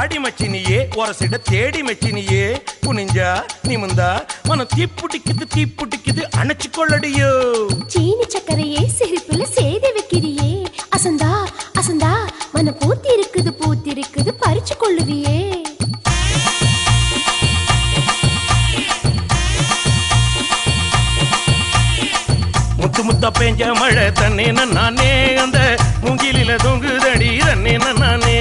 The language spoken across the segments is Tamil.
வாடி மச்சினியே ஒரசிட தேடி மச்சினியே குனிஞ்சா நிமிந்தா மனம் தீப்புட்டிக்குது தீப்புட்டிக்குது அணைச்சு கொள்ளடியோ சீனி சக்கரையே சிரிப்புல சேதி வைக்கிறியே அசந்தா அசந்தா மன பூத்தி இருக்குது பூத்தி இருக்குது பறிச்சு கொள்ளுவியே முத்து முத்தா பெஞ்ச மழை தன்னே நானே அந்த மூங்கிலில தொங்குதடி தன்னே நானே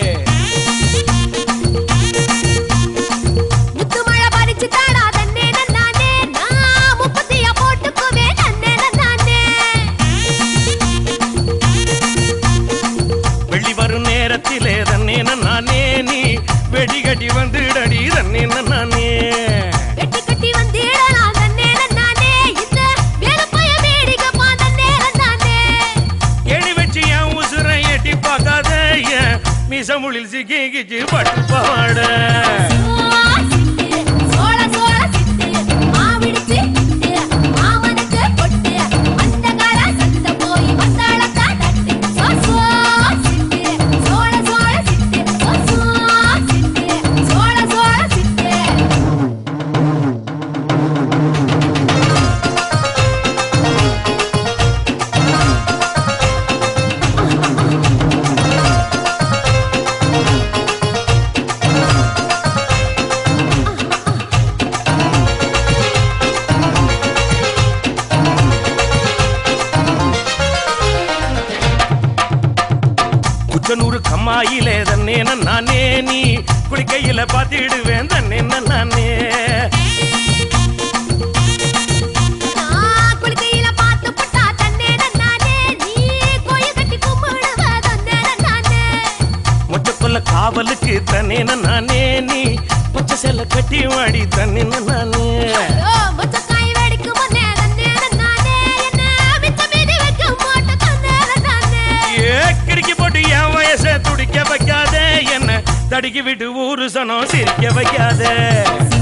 முத்து மழை பறிச்சு தாடா தன்னே நானே நான் முப்பத்தியா போட்டுக்குவே நன்னே நானே வெள்ளி வரும் நேரத்திலே தன்னே நானே நீ வெடிகட்டி வந்துடடி தன்னே நானே வெட்டி கட்டி வந்திடலாம் தன்னே நானே இந்த வேலப்பைய வேடிக்கைப்பா தன்னே நானே எடி வச்சு என் உசுரை எட்டி பார்க்காத என் மிசமுளில் சிக்கிச்சு பட்டு பாட சோள சோள சிட்டு மாவிடுச்சு மாமனுக்கு பொட்டு அந்த கால சத்த போய் வந்தாளத்தா தட்டு சோ சோ சிட்டு சோள சோள சிட்டு சோ சோ சிட்டு சோள சோள சிட்டு குச்சனூறு கம்மாயிலே தன்னே நானே நீ குளிக்கையில பாத்திடுவேன் தன்னே நானே நான் குளிக்கையில பார்த்து புட்டா தன்னே நானே நீ கோயில் கட்டி கும்பிடுவ தன்னே நானே மொச்சக்குள்ள காவலுக்கு தன்னே நானே நீ பச்சை செல்ல கட்டி வாடி தன்னே நானே ஐயோ மொச்சக்காய் வெடிக்கும் முன்னே தன்னே நானே என்ன மிச்ச மீதி வைக்க மாட்டேன் தன்னே நானே ஏ கிறுக்கி போட்டு என் வயசை துடிக்க வைக்காத என்ன தடுக்கி விட்டு ஊரு சனம் சிரிக்க வைக்காத